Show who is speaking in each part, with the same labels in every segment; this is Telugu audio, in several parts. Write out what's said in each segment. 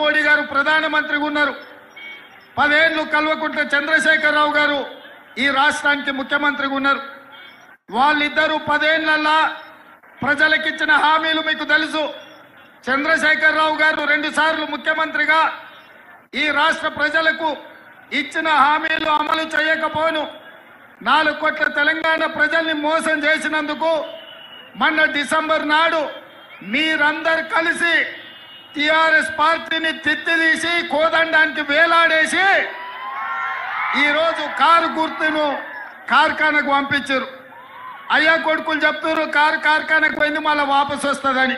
Speaker 1: మోడీ గారు ప్రధానమంత్రిగా ఉన్నారు పదేళ్లు కల్వకుంట్ల చంద్రశేఖరరావు గారు ఈ రాష్ట్రానికి ముఖ్యమంత్రిగా ఉన్నారు వాళ్ళిద్దరూ పదేళ్లల్లా ప్రజలకిచ్చిన హామీలు మీకు తెలుసు చంద్రశేఖరరావు గారు రెండు సార్లు ముఖ్యమంత్రిగా ఈ రాష్ట్ర ప్రజలకు ఇచ్చిన హామీలు అమలు చేయకపోను నాలుగు కోట్ల తెలంగాణ ప్రజల్ని మోసం చేసినందుకు మొన్న డిసెంబర్ నాడు మీరందరు కలిసి టిఆర్ఎస్ పార్టీని తిత్తిదీసి కోదండానికి వేలాడేసి ఈరోజు కారు గుర్తును కార్ఖానకు పంపించారు అయ్యా కొడుకులు చెప్తున్నారు కారు కార్ఖానకు పోయింది మళ్ళీ వాపసు వస్తుందని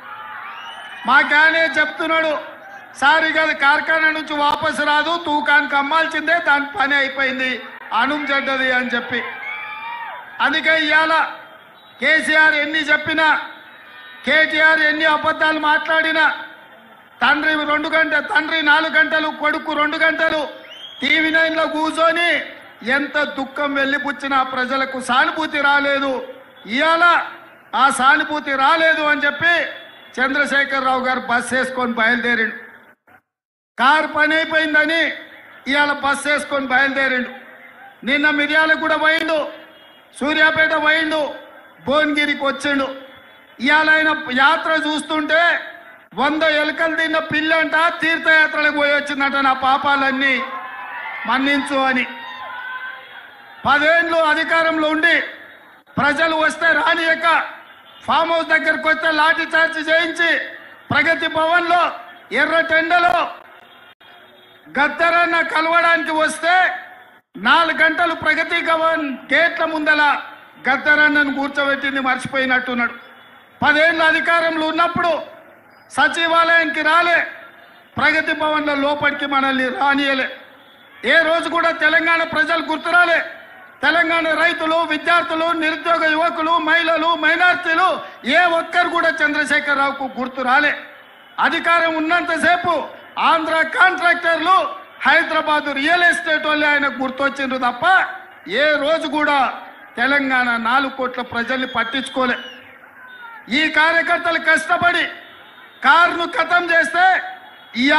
Speaker 1: మాకానే చెప్తున్నాడు సార్ ఇక అది కార్ఖానా నుంచి వాపసు రాదు తూకానికి అమ్మాల్సిందే దాని పని అయిపోయింది అనుం చెడ్డది అని చెప్పి అందుకే ఇవాళ కేసీఆర్ ఎన్ని చెప్పినా కేటీఆర్ ఎన్ని అబద్ధాలు మాట్లాడినా తండ్రి రెండు గంట తండ్రి నాలుగు గంటలు కొడుకు రెండు గంటలు టీవీ నైన్లో కూర్చొని ఎంత దుఃఖం వెళ్ళిపుచ్చినా ప్రజలకు సానుభూతి రాలేదు ఇవాళ ఆ సానుభూతి రాలేదు అని చెప్పి చంద్రశేఖరరావు గారు బస్ వేసుకొని బయలుదేరిండు కారు పని అయిపోయిందని ఇవాళ బస్ వేసుకొని బయలుదేరిండు నిన్న మిర్యాలకు కూడా పోయిండు సూర్యాపేట పోయిండు భువనగిరికి వచ్చిండు ఇవాళ ఆయన యాత్ర చూస్తుంటే వంద ఎలుకలు తిన్న పిల్లంట తీర్థయాత్రలకు పోయి వచ్చిందట నా పాపాలన్నీ మన్నించు అని పదేళ్ళు అధికారంలో ఉండి ప్రజలు వస్తే రానియక ఫామ్ హౌస్ దగ్గరకు వస్తే లాఠీ చార్జ్ చేయించి ప్రగతి భవన్లో ఎర్ర టెండలో గద్దరన్న కలవడానికి వస్తే నాలుగు గంటలు ప్రగతి భవన్ గేట్ల ముందల గద్దరన్నను కూర్చోబెట్టింది మర్చిపోయినట్టున్నాడు పదేళ్ళ అధికారంలో ఉన్నప్పుడు సచివాలయానికి రాలే ప్రగతి భవన్ల లోపలికి మనల్ని రానియలే ఏ రోజు కూడా తెలంగాణ ప్రజలు గుర్తురాలే తెలంగాణ రైతులు విద్యార్థులు నిరుద్యోగ యువకులు మహిళలు మైనార్టీలు ఏ ఒక్కరు కూడా చంద్రశేఖరరావుకు గుర్తు రాలే అధికారం ఉన్నంతసేపు ఆంధ్ర కాంట్రాక్టర్లు హైదరాబాద్ రియల్ ఎస్టేట్ వాళ్ళే ఆయన గుర్తొచ్చిండ్రు తప్ప ఏ రోజు కూడా తెలంగాణ నాలుగు కోట్ల ప్రజల్ని పట్టించుకోలే ఈ కార్యకర్తలు కష్టపడి కారును ఖతం చేస్తే